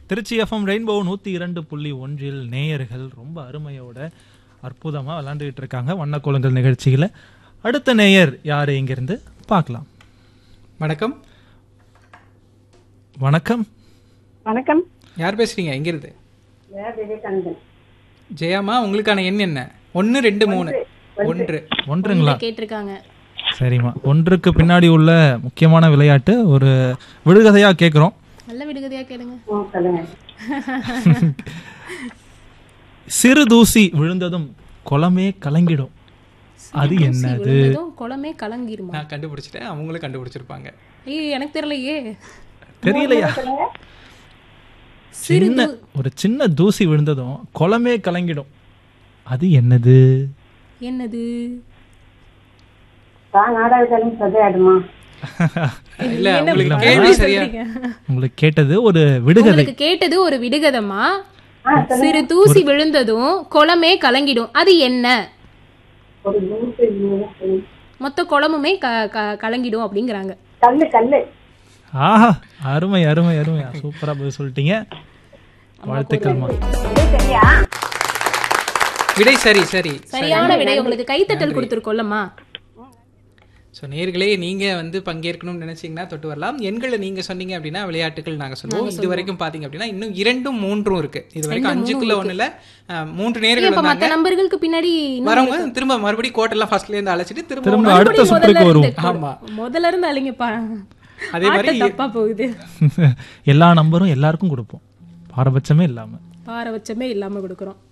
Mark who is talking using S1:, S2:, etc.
S1: Trichy FM rainbow நூற்றி இரண்டு புள்ளி ஒன்றில் நேயர்கள் ரொம்ப அருமையோட அற்புதமாக விளாண்டுக்கிட்டு இருக்காங்க வண்ணக்கோலங்கள் நிகழ்ச்சியில் அடுத்த நேயர் யார் இங்கிருந்து பார்க்கலாம்
S2: வணக்கம்
S1: வணக்கம்
S3: வணக்கம்
S2: யார் பேசுறீங்க எங்கிருந்து
S3: விவேகானந்தன்
S2: ஜெயாமா உங்களுக்கான எண் என்ன ஒன்று ரெண்டு மூணு ஒன்று
S1: ஒன்றுங்களா
S4: கேட்டிருக்காங்க
S1: சரிம்மா ஒன்றுக்கு பின்னாடி உள்ள முக்கியமான விளையாட்டு ஒரு விடுகதையாக கேட்குறோம்
S4: நல்ல விடுகதையா கேளுங்க
S3: ஆ, சொல்லுங்க
S1: சிறு தூசி விழுந்ததும் குளமே கலங்கிடும் அது
S4: தூசி
S1: என்னது
S4: விழுந்ததும் குளமே கலங்கிருமா
S2: நான் கண்டுபிடிச்சிட்டேன் அவங்களும் கண்டுபிடிச்சிருப்பாங்க
S4: ஐயோ எனக்கு தெரியலையே
S1: தெரியலையா சின்ன ஒரு சின்ன தூசி விழுந்ததும் குளமே கலங்கிடும் அது என்னது
S4: என்னது
S3: தான் நாடகத்தாலும் சதையாடுமா
S2: இல்ல
S4: என்ன
S2: உங்களுக்கு
S4: இப்படி
S2: கேள்வி சரியா
S4: சொல்றீங்க?
S1: உங்களுக்கு கேட்டது ஒரு விடுகதை
S4: உங்களுக்கு கேட்டது ஒரு விடுகதமா சிறு தூசி விழுந்ததும் குளமே கலங்கிடும் அது என்ன
S3: ஒரு நூற்று இருநூறு.
S4: மொத்த குளமுமே க க- கலங்கிடும் அப்படிங்கிறாங்க
S3: கல்லு கல்லு
S1: ஆஹா அருமை அருமை அருமை சூப்பரா பதில் சொல்லிட்டீங்க வாழ்த்துக்கள்மா
S3: இது சரியா
S2: விடை சரி சரி
S4: சரியான விடை உங்களுக்கு கைத்தட்டல் கொடுத்துருக்கோல்லம்மா
S2: ஸோ நேர்களே நீங்க வந்து பங்கேற்கணும்னு நினைச்சீங்கன்னா தொட்டு வரலாம் எண்களை நீங்க சொன்னீங்க அப்படின்னா விளையாட்டுகள் நாங்க சொல்லுவோம் இது வரைக்கும் பாத்தீங்க அப்படின்னா இன்னும் இரண்டும் மூன்றும் இருக்கு இது வரைக்கும் அஞ்சுக்குள்ள ஒண்ணுல அஹ், மூன்று நேர்கள்
S4: இப்ப
S2: வந்தாங்க
S4: மத்த நம்பர்களுக்கு பின்னாடி இன்னும்
S2: வரவங்க திரும்ப மறுபடியும் கோட்டெல்லாம் ஃபர்ஸ்ட்ல இருந்து அழைச்சிட்டு திரும்ப
S1: திரும்ப அடுத்த
S4: மறுபடியும்
S1: சுற்றுக்கு
S4: முதல்ல
S1: வருவோம்
S4: இருந்து
S2: ஆமா.
S4: முதல்ல இருந்து அழிங்கப்பா
S2: அதே மாதிரி
S4: ஆட்டம் தப்பா போகுது
S1: எல்லா நம்பரும் எல்லாருக்கும் கொடுப்போம் பாரபட்சமே இல்லாம
S4: பாரபட்சமே இல்லாம கொடுக்குறோம்